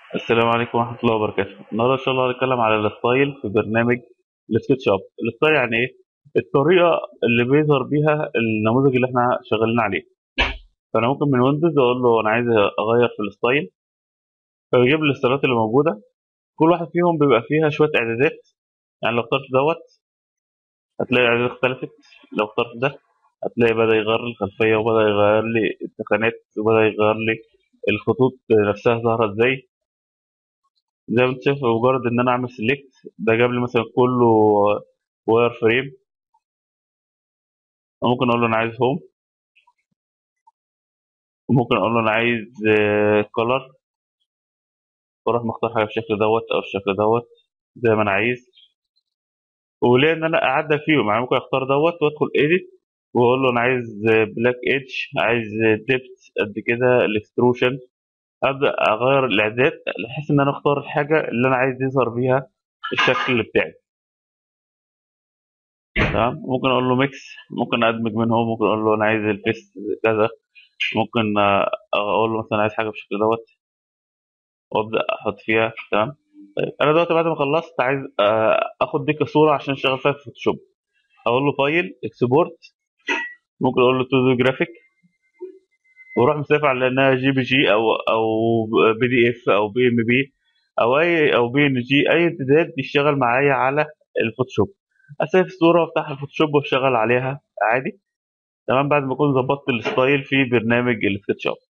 السلام عليكم ورحمة الله وبركاته النهاردة إن شاء الله هنتكلم على الستايل في برنامج السكتش أب الستايل يعني إيه؟ الطريقة اللي بيظهر بيها النموذج اللي إحنا شغالين عليه فأنا ممكن من ويندوز أقول له أنا عايز أغير في الستايل فيجيب لي الستايلات اللي موجودة كل واحد فيهم بيبقى فيها شوية إعدادات يعني لو اخترت دوت هتلاقي الإعدادات اختلفت لو اخترت ده هتلاقي بدأ يغير لي الخلفية وبدأ يغير لي التخانات وبدأ يغير لي الخطوط نفسها ظاهرة ازاي زي ما انت شايف بمجرد ان انا اعمل سيلكت ده جاب لي مثلا كله واير فريم ممكن اقول له انا عايز هوم وممكن اقول له انا عايز كولر واروح مختار حاجه بالشكل دوت او الشكل دوت زي ما انا عايز وليه ان انا اعدل فيهم يعني ممكن اختار دوت وادخل ايديت واقول له انا عايز بلاك ايدج عايز ديبت قد كده الاكستروشن ابدا اغير الاعداد بحيث ان انا اختار الحاجه اللي انا عايز يظهر بيها الشكل بتاعي تمام ممكن اقول له ميكس ممكن ادمج منهم ممكن اقول له انا عايز الفيس كذا ممكن اقول له مثلا عايز حاجه بالشكل دوت وابدا احط فيها تمام طيب انا دلوقتي بعد ما خلصت عايز اخد دي كصوره عشان اشتغل فيها في فوتوشوب اقول له فايل اكسبورت ممكن اقول له تو دو جرافيك واروح مسافر على انها جي بي جي او او بي دي اف او بي ام بي او اي او بي ان جي اي امتداد يشتغل معايا على الفوتوشوب اسيف الصوره وافتح الفوتوشوب واشتغل عليها عادي تمام بعد ما اكون ظبطت الستايل في برنامج السكتش اب